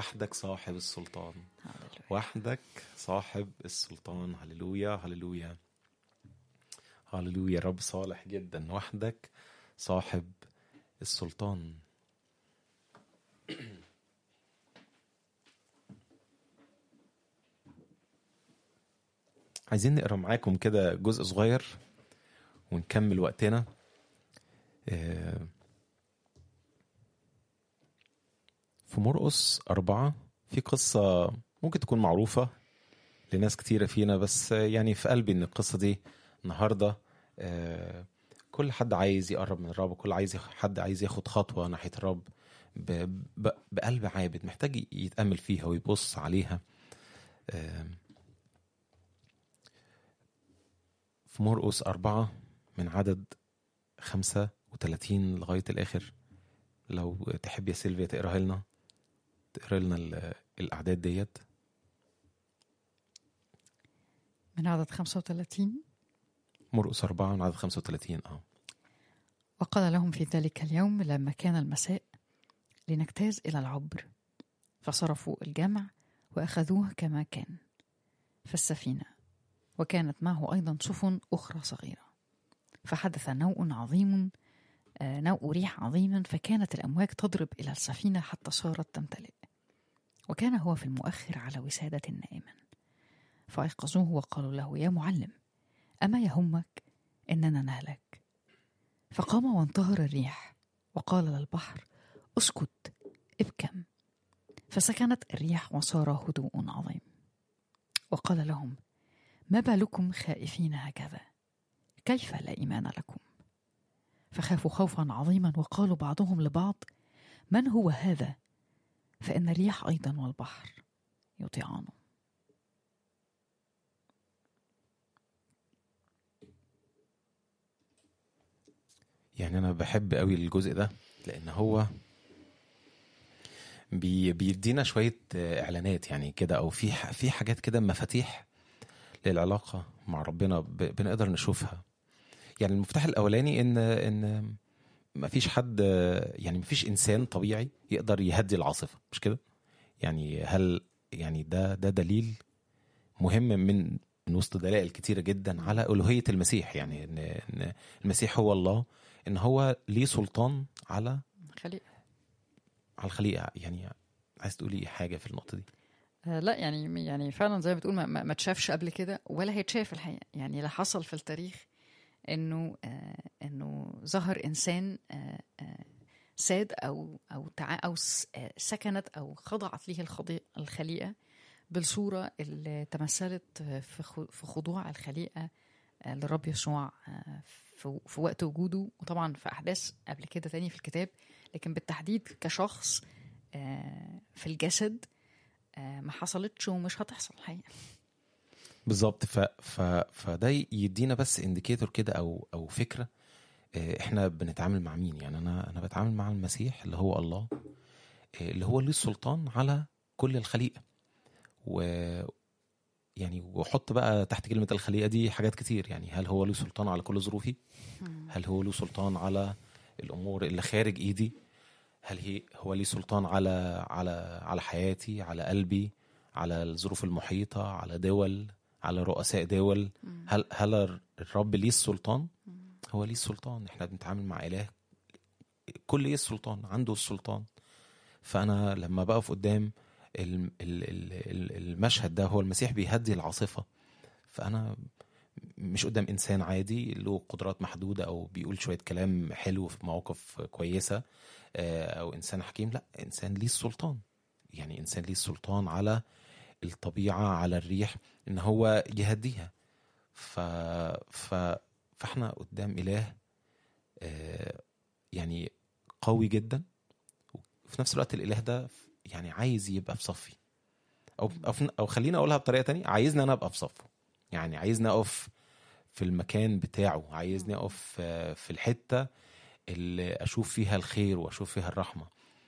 وحدك صاحب السلطان هللويا. وحدك صاحب السلطان هللويا هللويا هللويا رب صالح جدا وحدك صاحب السلطان عايزين نقرا معاكم كده جزء صغير ونكمل وقتنا آه، في مرقس أربعة في قصة ممكن تكون معروفة لناس كتيرة فينا بس يعني في قلبي إن القصة دي النهاردة آه، كل حد عايز يقرب من الرب كل عايز ياخ- حد عايز ياخد خطوة ناحية الرب ب- ب- بقلب عابد محتاج يتأمل فيها ويبص عليها آه، في مرقس أربعة من عدد خمسة وتلاتين لغاية الآخر لو تحب يا سيلفيا تقراها لنا تقرا لنا ال- الأعداد ديت من عدد 35 مرقس أربعة من عدد خمسة وتلاتين اه وقال لهم في ذلك اليوم لما كان المساء لنجتاز إلى العبر فصرفوا الجمع وأخذوه كما كان في السفينة وكانت معه أيضا سفن أخرى صغيرة فحدث نوء عظيم آه، نوء ريح عظيم فكانت الأمواج تضرب إلى السفينة حتى صارت تمتلئ وكان هو في المؤخر على وسادة نائما فأيقظوه وقالوا له يا معلم أما يهمك إننا نهلك فقام وانتهر الريح وقال للبحر اسكت ابكم فسكنت الريح وصار هدوء عظيم وقال لهم ما بالكم خائفين هكذا كيف لا ايمان لكم فخافوا خوفا عظيما وقالوا بعضهم لبعض من هو هذا فان الريح ايضا والبحر يطيعانه يعني أنا بحب قوي الجزء ده لأن هو بي بيدينا شوية آه، إعلانات يعني كده أو في ح- في حاجات كده مفاتيح للعلاقة مع ربنا ب- بنقدر نشوفها يعني المفتاح الأولاني إن إن مفيش حد يعني مفيش إنسان طبيعي يقدر يهدي العاصفة مش كده؟ يعني هل يعني ده ده دليل مهم من من وسط دلائل كتيرة جدا على ألوهية المسيح يعني إن إن المسيح هو الله إن هو ليه سلطان على خليقة على الخليقة يعني عايز تقولي حاجة في النقطة دي آه، لا يعني يعني فعلا زي ما بتقول ما, ما ما اتشافش قبل كده ولا هيتشاف الحقيقه يعني اللي حصل في التاريخ انه آه انه ظهر انسان آه آه ساد او او تع او س- آه، سكنت او خضعت له الخضي- الخليقه بالصوره اللي تمثلت آه، في خ- في خضوع الخليقه آه، للرب يسوع آه، في في وقت وجوده وطبعا في احداث قبل كده تاني في الكتاب لكن بالتحديد كشخص آه، في الجسد آه، ما حصلتش ومش هتحصل الحقيقه بالظبط ف... ف... فده يدينا بس انديكيتور كده او او فكره آه، احنا بنتعامل مع مين يعني انا انا بتعامل مع المسيح اللي هو الله آه، اللي هو ليه السلطان على كل الخليقه و يعني وحط بقى تحت كلمه الخليقه دي حاجات كتير يعني هل هو له سلطان على كل ظروفي هل هو له سلطان على الامور اللي خارج ايدي هل هي هو ليه سلطان على على على حياتي على قلبي على الظروف المحيطه على دول على رؤساء دول هل هل الرب ليه السلطان هو ليه السلطان احنا بنتعامل مع اله كل ايه السلطان عنده السلطان فانا لما بقف قدام ال- ال- ال- ال- المشهد ده هو المسيح بيهدي العاصفه فانا مش قدام انسان عادي له قدرات محدوده او بيقول شويه كلام حلو في مواقف كويسه آه، او انسان حكيم لا انسان ليه السلطان يعني انسان ليه السلطان على الطبيعه على الريح ان هو يهديها ف... ف... فاحنا قدام اله آه، يعني قوي جدا وفي نفس الوقت الاله ده يعني عايز يبقى في صفي او او, في... أو خليني اقولها بطريقه تانية عايزني انا ابقى في صفه يعني عايزني اقف في المكان بتاعه عايزني اقف آه، في الحته اللي اشوف فيها الخير واشوف فيها الرحمه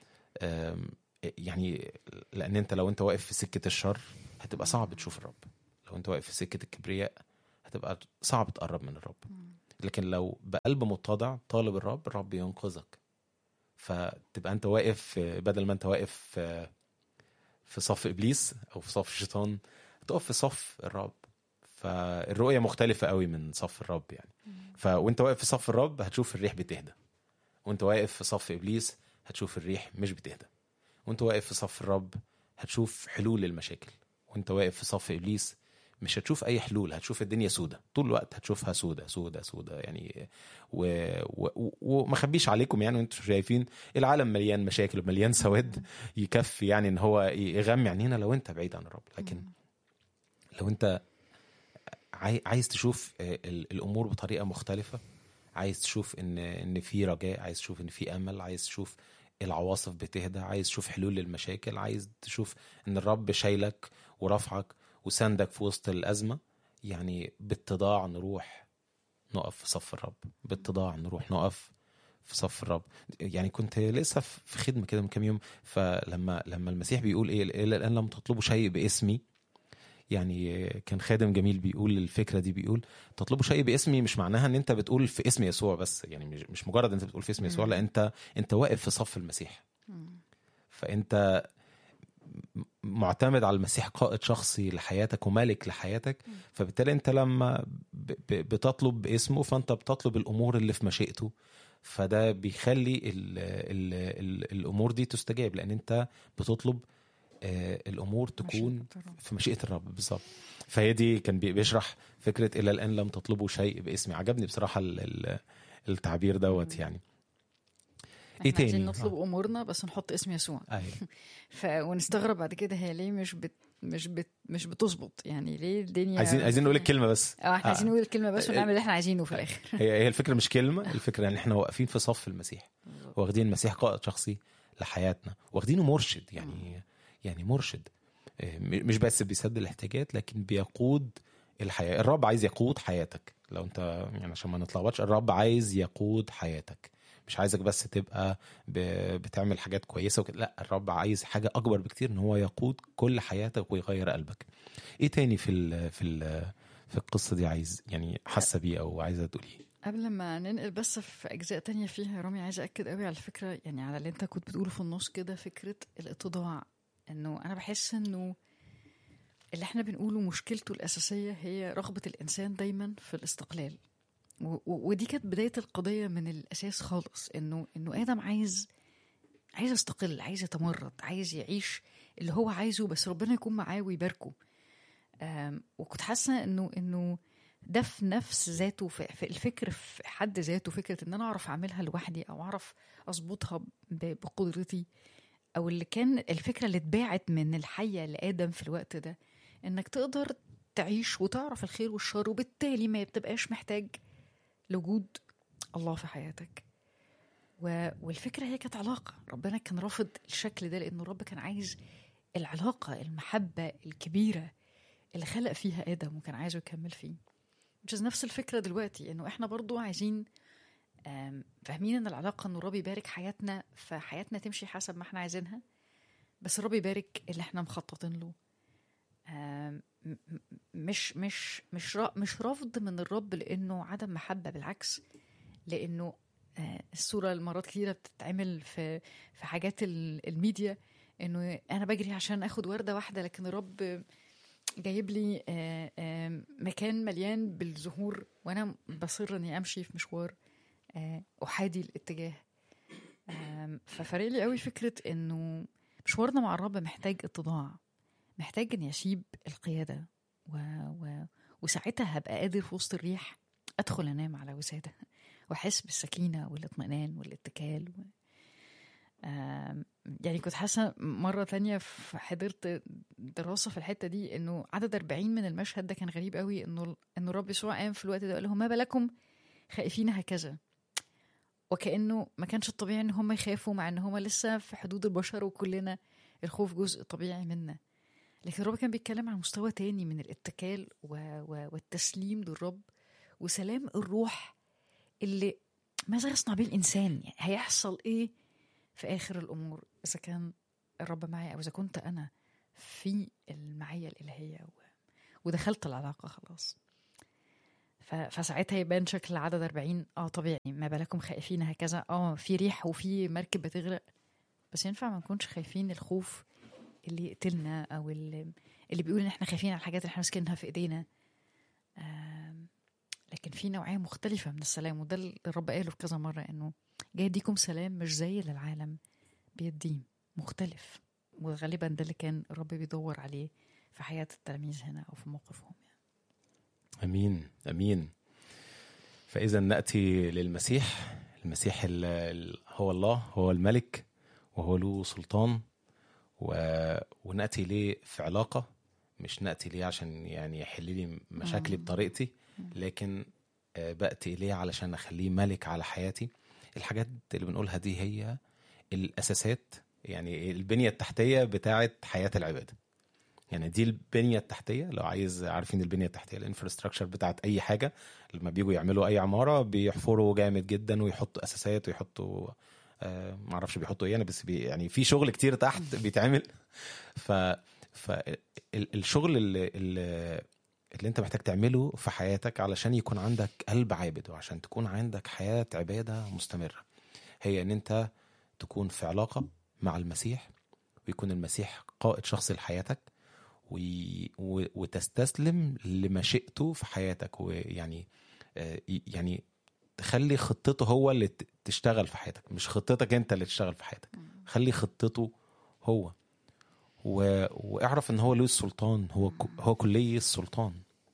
آم، يعني لان انت لو انت واقف في سكه الشر هتبقى صعب تشوف الرب لو انت واقف في سكه الكبرياء هتبقى صعب تقرب من الرب لكن لو بقلب متضع طالب الرب الرب ينقذك فتبقى انت واقف بدل ما انت واقف في صف ابليس او في صف الشيطان هتقف في صف الرب فالرؤيه مختلفه قوي من صف الرب يعني ف وانت واقف في صف الرب هتشوف الريح بتهدى وانت واقف في صف ابليس هتشوف الريح مش بتهدى وانت واقف في صف الرب هتشوف حلول للمشاكل وانت واقف في صف ابليس مش هتشوف اي حلول هتشوف الدنيا سودة طول الوقت هتشوفها سودة سودة سودة يعني و... و... و... وما اخبيش عليكم يعني وانتم شايفين العالم مليان مشاكل ومليان سواد يكفي يعني ان هو يغمي عينينا لو انت بعيد عن الرب لكن لو انت عاي... عايز تشوف ال... الامور بطريقه مختلفه عايز تشوف ان ان في رجاء عايز تشوف ان في امل عايز تشوف العواصف بتهدى عايز تشوف حلول للمشاكل عايز تشوف ان الرب شايلك ورفعك وساندك في وسط الازمه يعني باتضاع نروح نقف في صف الرب باتضاع نروح نقف في صف الرب يعني كنت لسه في خدمه كده من كام يوم فلما لما المسيح بيقول ايه الى الان لم تطلبوا شيء باسمي يعني كان خادم جميل بيقول الفكره دي بيقول تطلبوا شيء باسمي مش معناها ان انت بتقول في اسم يسوع بس يعني مش مش مجرد انت بتقول في اسم يسوع لا انت انت واقف في صف المسيح فانت معتمد على المسيح قائد شخصي لحياتك ومالك لحياتك فبالتالي انت لما بتطلب باسمه فانت بتطلب الامور اللي في مشيئته فده بيخلي ال ال ال الامور دي تستجاب لان انت بتطلب الامور تكون في مشيئه الرب بالظبط فهي دي كان بيشرح فكره الى الان لم تطلبوا شيء باسمي عجبني بصراحه التعبير دوت يعني ايه تاني عايزين نطلب آه. امورنا بس نحط اسم يسوع ايوه ف ونستغرب بعد كده هي ليه مش بت مش بت مش بتظبط يعني ليه الدنيا عايزين عايزين نقول الكلمه بس اه احنا عايزين نقول الكلمه بس ونعمل اللي احنا عايزينه في الاخر هي هي الفكره مش كلمه الفكره ان احنا واقفين في صف المسيح واخدين المسيح قائد شخصي لحياتنا واخدينه مرشد يعني يعني مرشد مش بس بيسد الاحتياجات لكن بيقود الحياه الرب عايز يقود حياتك لو انت يعني عشان ما نتلخبطش الرب عايز يقود حياتك مش عايزك بس تبقى بتعمل حاجات كويسه وكده لا الرب عايز حاجه اكبر بكتير ان هو يقود كل حياتك ويغير قلبك ايه تاني في ال في ال في القصه دي عايز يعني حاسه بيه او عايزه تقوليه قبل ما ننقل بس في اجزاء تانية فيها يا رامي عايزه اكد قوي على الفكره يعني على اللي انت كنت بتقوله في النص كده فكره الاتضاع انه انا بحس انه اللي احنا بنقوله مشكلته الاساسيه هي رغبه الانسان دايما في الاستقلال ودي كانت بدايه القضيه من الاساس خالص انه انه ادم عايز عايز يستقل عايز يتمرد عايز يعيش اللي هو عايزه بس ربنا يكون معاه ويباركه وكنت حاسه انه انه ده في نفس ذاته في الفكر في حد ذاته فكره ان انا اعرف اعملها لوحدي او اعرف اظبطها بقدرتي او اللي كان الفكره اللي اتباعت من الحيه لادم في الوقت ده انك تقدر تعيش وتعرف الخير والشر وبالتالي ما بتبقاش محتاج لوجود الله في حياتك و... والفكرة هي كانت علاقة ربنا كان رافض الشكل ده لأنه الرب كان عايز العلاقة المحبة الكبيرة اللي خلق فيها آدم وكان عايزه يكمل فيه which نفس الفكرة دلوقتي إنه إحنا برضو عايزين فاهمين إن العلاقة إنه الرب يبارك حياتنا فحياتنا تمشي حسب ما إحنا عايزينها بس الرب يبارك اللي إحنا مخططين له مش مش مش مش رفض من الرب لانه عدم محبه بالعكس لانه الصوره المرات كتيره بتتعمل في في حاجات الميديا انه انا بجري عشان اخد ورده واحده لكن الرب جايب لي مكان مليان بالزهور وانا بصر اني امشي في مشوار احادي الاتجاه ففرق لي قوي فكره انه مشوارنا مع الرب محتاج اتضاع محتاج اني اسيب القياده و... و... وساعتها هبقى قادر في وسط الريح ادخل انام على وساده واحس بالسكينه والاطمئنان والاتكال و... يعني كنت حاسه مره تانية حضرت دراسه في الحته دي انه عدد 40 من المشهد ده كان غريب قوي انه انه الرب يسوع قام في الوقت ده قال لهم ما بالكم خائفين هكذا وكانه ما كانش الطبيعي ان هم يخافوا مع ان هم لسه في حدود البشر وكلنا الخوف جزء طبيعي منا لكن الرب كان بيتكلم عن مستوى تاني من الاتكال و... و... والتسليم للرب وسلام الروح اللي ماذا يصنع به الانسان يعني هيحصل ايه في اخر الامور اذا كان الرب معي او اذا كنت انا في المعيه الالهيه و... ودخلت العلاقه خلاص ف... فساعتها يبان شكل عدد 40 اه طبيعي ما بالكم خائفين هكذا اه في ريح وفي مركب بتغرق بس ينفع ما نكونش خايفين الخوف اللي يقتلنا او اللي, اللي بيقول ان احنا خايفين على الحاجات اللي احنا ماسكينها في ايدينا آم، لكن في نوعيه مختلفه من السلام وده اللي الرب قاله في كذا مره انه جاي يديكم سلام مش زي اللي العالم بيديه مختلف وغالبا ده اللي كان الرب بيدور عليه في حياه التلاميذ هنا او في موقفهم يعني. امين امين فاذا ناتي للمسيح المسيح ال- ال- هو الله هو الملك وهو له سلطان و... وناتي ليه في علاقه مش ناتي ليه عشان يعني يحل لي مشاكلي مم. بطريقتي لكن آه، باتي اليه علشان اخليه ملك على حياتي الحاجات اللي بنقولها دي هي الاساسات يعني البنيه التحتيه بتاعه حياه العباده يعني دي البنيه التحتيه لو عايز عارفين البنيه التحتيه الانفراستراكشر بتاعت اي حاجه لما بيجوا يعملوا اي عماره بيحفروا جامد جدا ويحطوا اساسات ويحطوا آه ما اعرفش بيحطوا ايه يعني بس بي يعني في شغل كتير تحت بيتعمل ف فالشغل اللي, اللي اللي انت محتاج تعمله في حياتك علشان يكون عندك قلب عابد وعشان تكون عندك حياه عباده مستمره هي ان انت تكون في علاقه مع المسيح ويكون المسيح قائد شخصي لحياتك وي... و... وتستسلم لمشيئته في حياتك ويعني آه، يعني تخلي خطته هو اللي ت- تشتغل في حياتك مش خطتك انت اللي تشتغل في حياتك خلي خطته هو و... واعرف ان هو له السلطان هو ك... هو كلي السلطان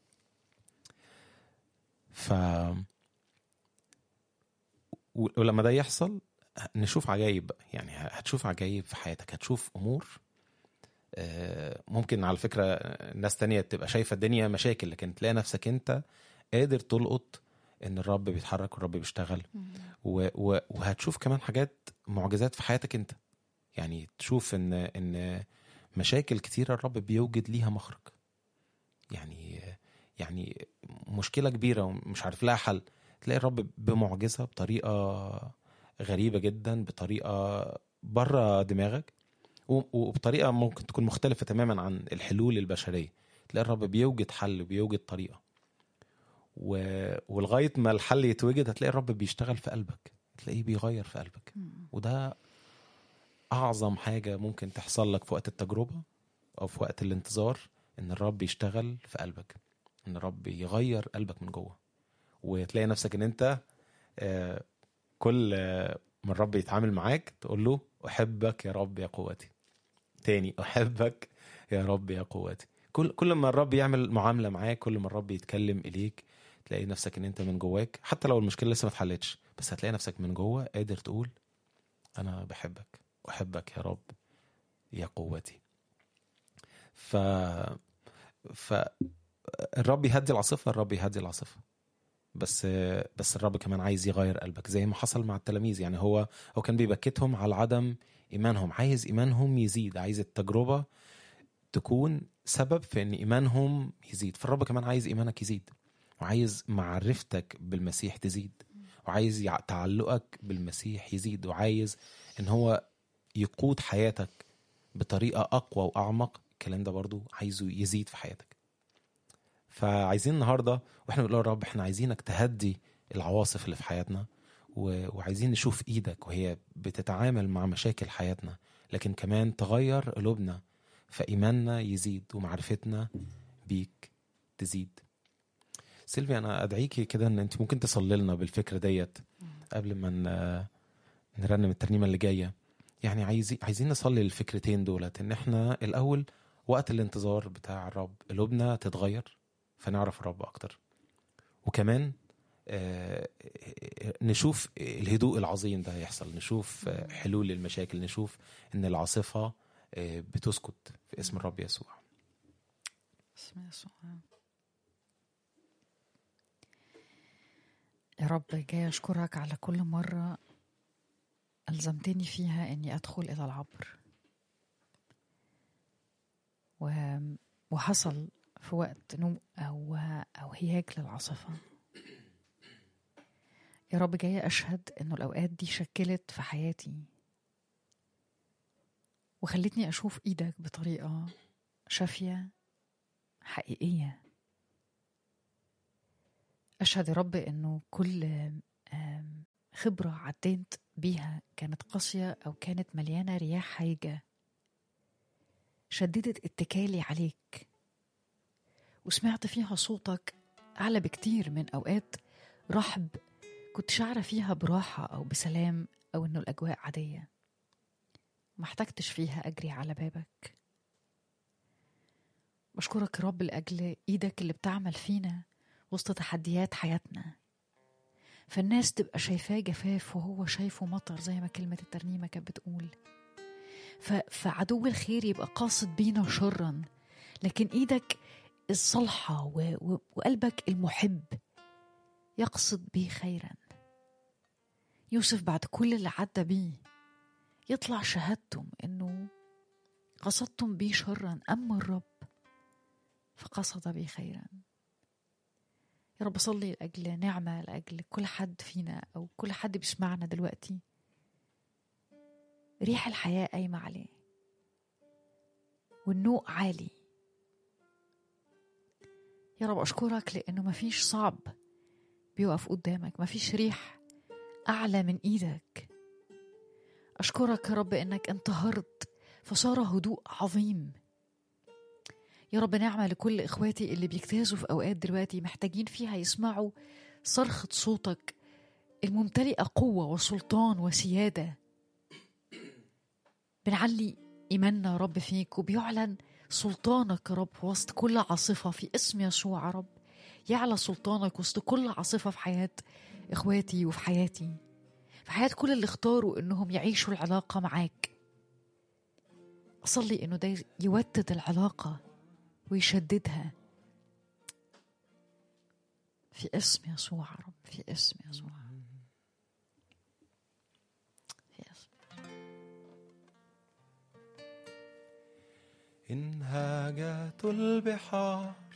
ف و- ولما ده يحصل نشوف عجايب بقى يعني هتشوف عجايب في حياتك هتشوف امور آه، ممكن على فكرة ناس تانية تبقى شايفة الدنيا مشاكل لكن تلاقي نفسك انت قادر تلقط ان الرب بيتحرك والرب بيشتغل و و وهتشوف كمان حاجات معجزات في حياتك انت يعني تشوف ان ان مشاكل كتيرة الرب بيوجد ليها مخرج يعني يعني مشكلة كبيرة ومش عارف لها حل تلاقي الرب بمعجزة بطريقة غريبة جدا بطريقة بره دماغك و- وبطريقه ممكن تكون مختلفه تماما عن الحلول البشريه تلاقي الرب بيوجد حل بيوجد طريقه و... ولغايه ما الحل يتوجد هتلاقي الرب بيشتغل في قلبك تلاقيه بيغير في قلبك وده اعظم حاجه ممكن تحصل لك في وقت التجربه او في وقت الانتظار ان الرب يشتغل في قلبك ان الرب يغير قلبك من جوه وتلاقي نفسك ان انت آه، كل آه، ما الرب يتعامل معاك تقول له احبك يا رب يا قوتي تاني احبك يا رب يا قوتي كل كل ما الرب يعمل معامله معاك كل ما الرب يتكلم اليك تلاقي نفسك ان انت من جواك حتى لو المشكله لسه ما اتحلتش بس هتلاقي نفسك من جوه قادر تقول انا بحبك احبك يا رب يا قوتي ف ف الرب يهدي العاصفه الرب يهدي العاصفه بس بس الرب كمان عايز يغير قلبك زي ما حصل مع التلاميذ يعني هو هو كان بيبكتهم على عدم ايمانهم عايز ايمانهم يزيد عايز التجربه تكون سبب في ان ايمانهم يزيد فالرب كمان عايز ايمانك يزيد وعايز معرفتك بالمسيح تزيد وعايز يع- تعلقك بالمسيح يزيد وعايز ان هو يقود حياتك بطريقه اقوى واعمق الكلام ده برضو عايزه يزيد في حياتك فعايزين النهارده واحنا بنقول يا رب احنا عايزينك تهدي العواصف اللي في حياتنا و- وعايزين نشوف ايدك وهي بتتعامل مع مشاكل حياتنا لكن كمان تغير قلوبنا فايماننا يزيد ومعرفتنا بيك تزيد سيلفيا انا ادعيكي كده ان انت ممكن تصلي لنا بالفكره ديت قبل ما ن- نرنم الترنيمه اللي جايه يعني عايزين عايزين نصلي الفكرتين دولت ان احنا الاول وقت الانتظار بتاع الرب قلوبنا تتغير فنعرف الرب اكتر وكمان آه، نشوف الهدوء العظيم ده هيحصل نشوف آه، حلول للمشاكل نشوف ان العاصفه آه، بتسكت في اسم الرب يسوع بسم يسوع يا رب جاي أشكرك على كل مرة ألزمتني فيها إني أدخل إلى العبر و... وحصل في وقت نوم أو أو هياج للعاصفة يا رب جاية أشهد إنه الأوقات دي شكلت في حياتي وخلتني أشوف إيدك بطريقة شافية حقيقية أشهد يا رب إنه كل آم، خبرة عديت بيها كانت قاسية أو كانت مليانة رياح هايجة شددت اتكالي عليك وسمعت فيها صوتك أعلى بكتير من أوقات رحب كنت شعرة فيها براحة أو بسلام أو إنه الأجواء عادية ما احتجتش فيها أجري على بابك بشكرك يا رب لأجل إيدك اللي بتعمل فينا وسط تحديات حياتنا فالناس تبقى شايفاه جفاف وهو شايفه مطر زي ما كلمة الترنيمة كانت بتقول ف... فعدو الخير يبقى قاصد بينا شرا لكن ايدك الصالحة و... و... وقلبك المحب يقصد بيه خيرا يوسف بعد كل اللي عدى بيه يطلع شهادتم انه قصدتم بيه شرا اما الرب فقصد بي خيرا يا رب صلي لاجل نعمه لاجل كل حد فينا او كل حد بيسمعنا دلوقتي ريح الحياه قايمه عليه والنوء عالي يا رب اشكرك لانه مفيش صعب بيقف قدامك مفيش ريح اعلى من ايدك اشكرك يا رب انك انتهرت فصار هدوء عظيم يا رب نعمة لكل إخواتي اللي بيجتازوا في أوقات دلوقتي محتاجين فيها يسمعوا صرخة صوتك الممتلئة قوة وسلطان وسيادة بنعلي إيماننا يا رب فيك وبيعلن سلطانك يا رب وسط كل عاصفة في اسم يسوع يا رب يعلى سلطانك وسط كل عاصفة في حياة إخواتي وفي حياتي في حياة كل اللي اختاروا إنهم يعيشوا العلاقة معاك أصلي إنه ده يوتد العلاقة ويشددها في اسم يسوع يا رب في اسم يسوع في اسم إن هاجت البحار